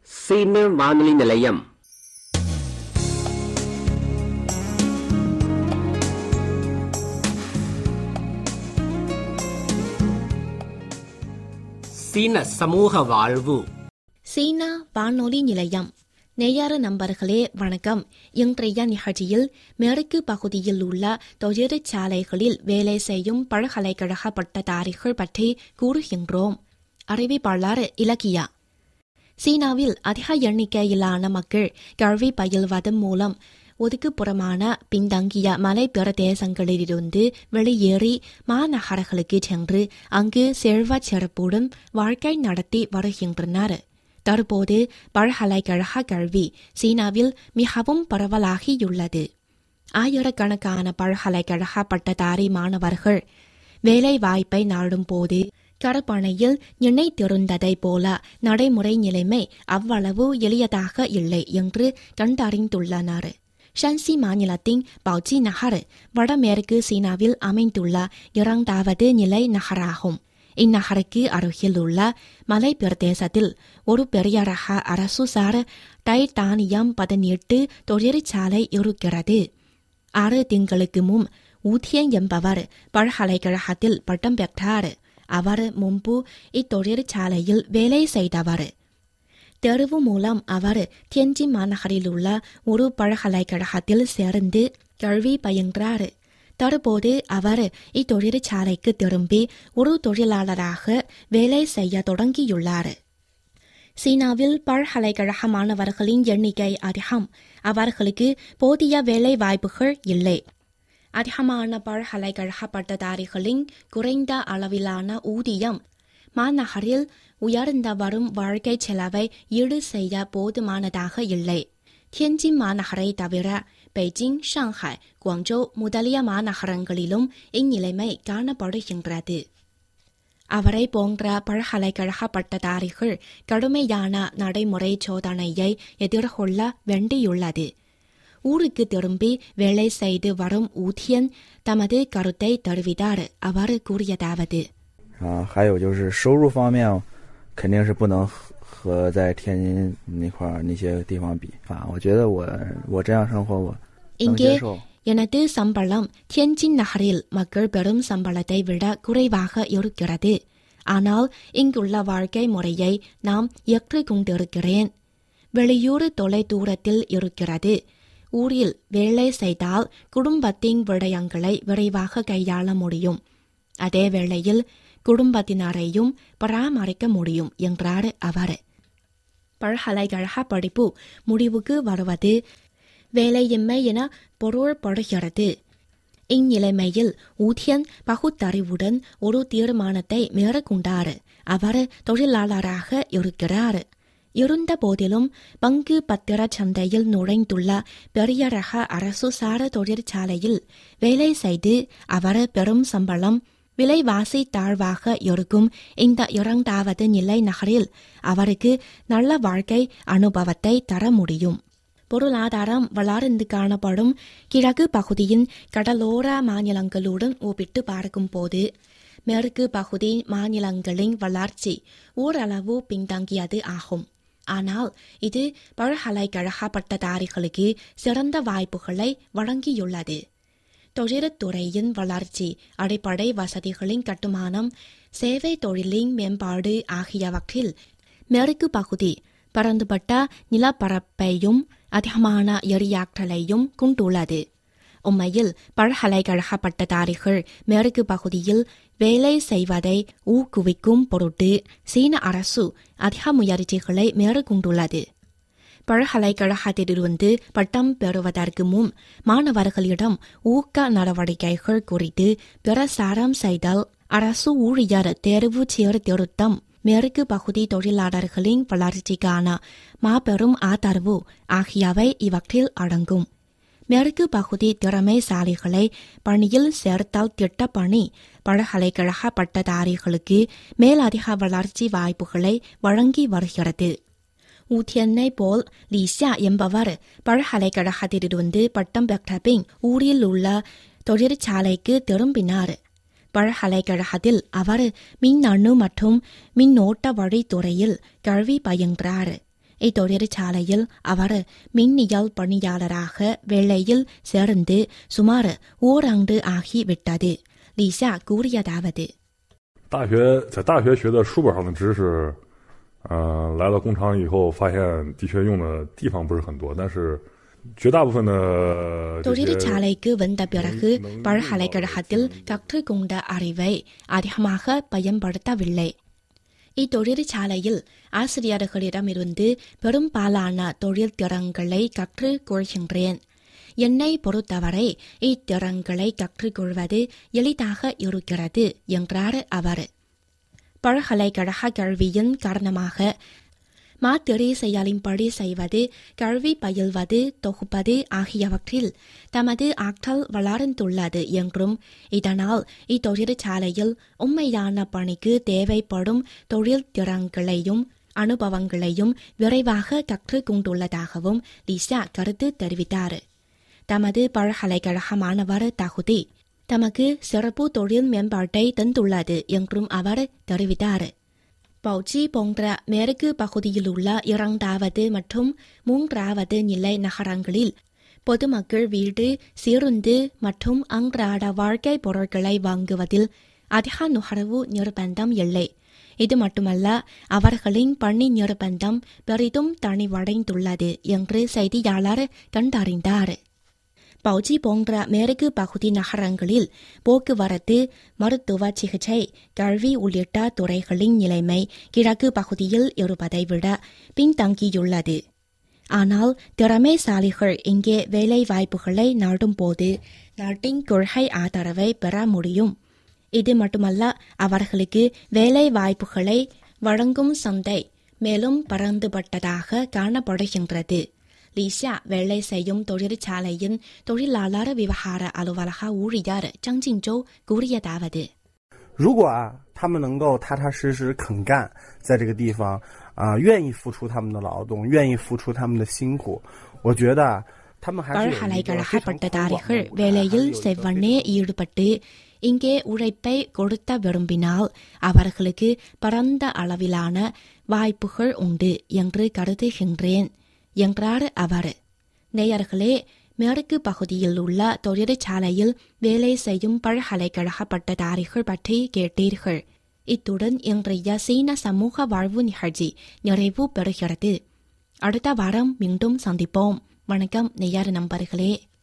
சீன வானொலி நிலையம் சீன சமூக வாழ்வு சீனா வானொலி நிலையம் நேயார நண்பர்களே வணக்கம் இன்றைய நிகழ்ச்சியில் மேற்கு பகுதியில் உள்ள தொழிற்சாலைகளில் வேலை செய்யும் பல்கலைக்கழக பட்டதாரிகள் பற்றி கூறுகின்றோம் அறிவிப்பாளர் இலக்கியா சீனாவில் அதிக எண்ணிக்கையிலான மக்கள் கல்வி பயில்வதன் மூலம் ஒதுக்குப்புறமான பின்தங்கிய மலை பிரதேசங்களிலிருந்து வெளியேறி மாநகரங்களுக்கு சென்று அங்கு செல்வச் சிறப்புடன் வாழ்க்கை நடத்தி வருகின்றனர் தற்போது பல்கலைக்கழக கல்வி சீனாவில் மிகவும் பரவலாகியுள்ளது ஆயிரக்கணக்கான பல்கலைக்கழக பட்டதாரி மாணவர்கள் வேலை வாய்ப்பை நாடும் போது கடற்பனையில் நினைத்திருந்ததைப் போல நடைமுறை நிலைமை அவ்வளவு எளியதாக இல்லை என்று கண்டறிந்துள்ளனர் ஷான்சி மாநிலத்தின் பவுச்சி நகர் வடமேற்கு சீனாவில் அமைந்துள்ள இரண்டாவது நிலை நகராகும் இந்நகருக்கு அருகில் உள்ள மலை பிரதேசத்தில் ஒரு பெரிய ரக அரசு சார் டைட்டானியம் பதினெட்டு தொழிற்சாலை இருக்கிறது ஆறு திங்களுக்கு முன் ஊதியன் என்பவர் பல்கலைக்கழகத்தில் பட்டம் பெற்றார் அவர் முன்பு இத்தொழிற்சாலையில் வேலை செய்தவர் தேர்வு மூலம் அவர் தியன்ஜி மாநகரில் உள்ள ஒரு பல்கலைக்கழகத்தில் சேர்ந்து கல்வி பயின்றார் தற்போது அவர் இத்தொழிற்சாலைக்கு திரும்பி ஒரு தொழிலாளராக வேலை செய்ய தொடங்கியுள்ளார் சீனாவில் பல்கலைக்கழக மாணவர்களின் எண்ணிக்கை அதிகம் அவர்களுக்கு போதிய வேலை வாய்ப்புகள் இல்லை அதிகமான பல்கலைக்கழக பட்டதாரிகளின் குறைந்த அளவிலான ஊதியம் மாநகரில் உயர்ந்த வரும் வாழ்க்கை செலவை ஈடு செய்ய போதுமானதாக இல்லை தியன்ஜின் மாநகரை தவிர பெய்ஜிங் ஷாங்காய் குவாங்ஜோ முதலிய மாநகரங்களிலும் இந்நிலைமை காணப்படுகின்றது அவரை போன்ற பல்கலைக்கழக பட்டதாரிகள் கடுமையான நடைமுறை சோதனையை எதிர்கொள்ள வேண்டியுள்ளது ஊருக்கு திரும்பி வேலை செய்து வரும் ஊதியன் தமது கருத்தை தெரிவித்தார் அவர் கூறியதாவது 啊，还有就是收入方面，肯定是不能和和在天津那块儿那些地方比啊。我觉得我我这样生活我能 இங்கே 接受。 எனது சம்பளம் தியன்ஜின் நகரில் மக்கள் பெறும் சம்பளத்தை விட குறைவாக இருக்கிறது ஆனால் இங்குள்ள வாழ்க்கை முறையை நாம் ஏற்றுக்கொண்டிருக்கிறேன் வெளியூர் தொலை தூரத்தில் இருக்கிறது ஊரில் வேலை செய்தால் குடும்பத்தின் விடயங்களை விரைவாக கையாள முடியும் அதே வேளையில் குடும்பத்தினரையும் பராமரிக்க முடியும் என்றார் அவர் பல்கலைக்கழக படிப்பு முடிவுக்கு வருவது வேலையின்மை என பொருள்படுகிறது இந்நிலைமையில் ஊதியன் பகுத்தறிவுடன் ஒரு தீர்மானத்தை மேற்கொண்டார் அவர் தொழிலாளராக இருக்கிறார் இருந்த போதிலும் பங்கு பத்திர சந்தையில் நுழைந்துள்ள பெரிய ரக அரசு சார தொழிற்சாலையில் வேலை செய்து அவர் பெறும் சம்பளம் விலைவாசி தாழ்வாக இருக்கும் இந்த இரண்டாவது நிலை நகரில் அவருக்கு நல்ல வாழ்க்கை அனுபவத்தை தர முடியும் பொருளாதாரம் வளர்ந்து காணப்படும் கிழக்கு பகுதியின் கடலோர மாநிலங்களுடன் ஒப்பிட்டு பார்க்கும்போது மேற்கு பகுதி மாநிலங்களின் வளர்ச்சி ஓரளவு பின்தங்கியது ஆகும் ஆனால் இது பல்கலைக்கழக பட்டதாரிகளுக்கு சிறந்த வாய்ப்புகளை வழங்கியுள்ளது தொழில்துறையின் வளர்ச்சி அடிப்படை வசதிகளின் கட்டுமானம் சேவை தொழிலின் மேம்பாடு ஆகியவற்றில் மேற்கு பகுதி பரந்துபட்ட நிலப்பரப்பையும் அதிகமான எரியாற்றலையும் கொண்டுள்ளது உண்மையில் பல்கலைக்கழக பட்டதாரிகள் மேற்கு பகுதியில் வேலை செய்வதை ஊக்குவிக்கும் பொருட்டு சீன அரசு அதிக முயற்சிகளை மேற்கொண்டுள்ளது பல்கலைக்கழகத்திலிருந்து பட்டம் பெறுவதற்கு முன் மாணவர்களிடம் ஊக்க நடவடிக்கைகள் குறித்து பிரசாரம் செய்தல் அரசு ஊழியர் தேர்வு சீர்திருத்தம் மேற்கு பகுதி தொழிலாளர்களின் வளர்ச்சிக்கான மாபெரும் ஆதரவு ஆகியவை இவற்றில் அடங்கும் மேற்கு பகுதி திறமைசாலிகளை பணியில் சேர்த்தல் திட்டப்பணி பல்கலைக்கழக பட்டதாரிகளுக்கு மேலதிக வளர்ச்சி வாய்ப்புகளை வழங்கி வருகிறது ஊதியனை போல் லீஷா என்பவர் பல்கலைக்கழகத்திலிருந்து பட்டம் பெற்ற பின் ஊரில் உள்ள தொழிற்சாலைக்கு திரும்பினார் பல்கலைக்கழகத்தில் அவர் மின்னணு மற்றும் மின்னோட்ட வழித்துறையில் கல்வி பயின்றார் இத்தொழிற்சாலையில் அவர் மின்னியல் பணியாளராக வேலையில் சேர்ந்து சுமார் ஓராண்டு ஆகிவிட்டது லிசா கூறியதாவது 大学在大学学的书本上的知识，呃，来了工厂以后，发现的确用的地方不是很多，但是绝大部分的这些 தொழிற்சாலைக்கு வந்த பிறகு பல்கலைக்கழகத்தில் கற்றுக்கொண்ட அறிவை அதிகமாக பயன்படுத்தவில்லை இத்தொழிற்சாலையில் ஆசிரியர்களிடமிருந்து பெரும்பாலான தொழில் திறன்களை கற்றுக் கொள்கின்றேன் என்னை பொறுத்தவரை இத்திறன்களை கற்றுக்கொள்வது எளிதாக இருக்கிறது என்றார் அவர் பல்கலைக்கழக கல்வியின் காரணமாக மாத்திரை செயலின்படி செய்வது கல்வி பயில்வது தொகுப்பது ஆகியவற்றில் தமது ஆற்றல் வளர்ந்துள்ளது என்றும் இதனால் இத்தொழிற்சாலையில் உண்மையான பணிக்கு தேவைப்படும் தொழில் திறன்களையும் அனுபவங்களையும் விரைவாக கற்றுக் கொண்டுள்ளதாகவும் லிசா கருத்து தெரிவித்தார் தமது பல்கலைக்கழக மாணவர் தகுதி தமக்கு சிறப்பு தொழில் மேம்பாட்டை தந்துள்ளது என்றும் அவர் தெரிவித்தார் பௌச்சி போன்ற மேற்கு பகுதியில் உள்ள இரண்டாவது மற்றும் மூன்றாவது நிலை நகரங்களில் பொதுமக்கள் வீடு சீருந்து மற்றும் அன்றாட வாழ்க்கை பொருட்களை வாங்குவதில் அதிக நுகர்வு நிர்பந்தம் இல்லை இது மட்டுமல்ல அவர்களின் பணி நிர்பந்தம் பெரிதும் தனிவடைந்துள்ளது என்று செய்தியாளர் கண்டறிந்தார் பௌஜி போன்ற மேற்கு பகுதி நகரங்களில் போக்குவரத்து மருத்துவ சிகிச்சை கல்வி உள்ளிட்ட துறைகளின் நிலைமை கிழக்கு பகுதியில் இருப்பதை விட பின்தங்கியுள்ளது ஆனால் திறமைசாலிகள் இங்கே வேலை வாய்ப்புகளை நாடும்போது நாட்டின் கொள்கை ஆதரவை பெற முடியும் இது மட்டுமல்ல அவர்களுக்கு வேலை வாய்ப்புகளை வழங்கும் சந்தை மேலும் பறந்துபட்டதாக காணப்படுகின்றது லிஷா வேலை செய்யும் தொழிற்சாலையின் தொழிலாளர் விவகார அலுவலக ஊழியர்张静洲 கூறியதாவது 如果啊，他们能够踏踏实实肯干，在这个地方啊、愿意付出他们的劳动，愿意付出他们的辛苦，我觉得啊他们还是有一个 பல்கலைக்கழக 非常宽广的 பட்டதாரிகள் 未来 வேலையில் 还是有一个 செவ்வனே ஈடுபட்டு இங்கே உழைப்பை கொடுத்த விரும்பினால் அவர்களுக்கு பரந்த அளவிலான வாய்ப்புகள் உண்டு என்று கருதுகின்றேன் என்றார் அவர் நேயர்களே மேற்கு பகுதியில் உள்ள தொழிற்சாலையில் வேலை செய்யும் பல்கலைக்கழக பட்டதாரிகள் பற்றி கேட்டீர்கள் இத்துடன் இன்றைய சீன சமூக வாழ்வு நிகழ்ச்சி நிறைவு பெறுகிறது அடுத்த வாரம் மீண்டும் சந்திப்போம் வணக்கம் நேயர் நண்பர்களே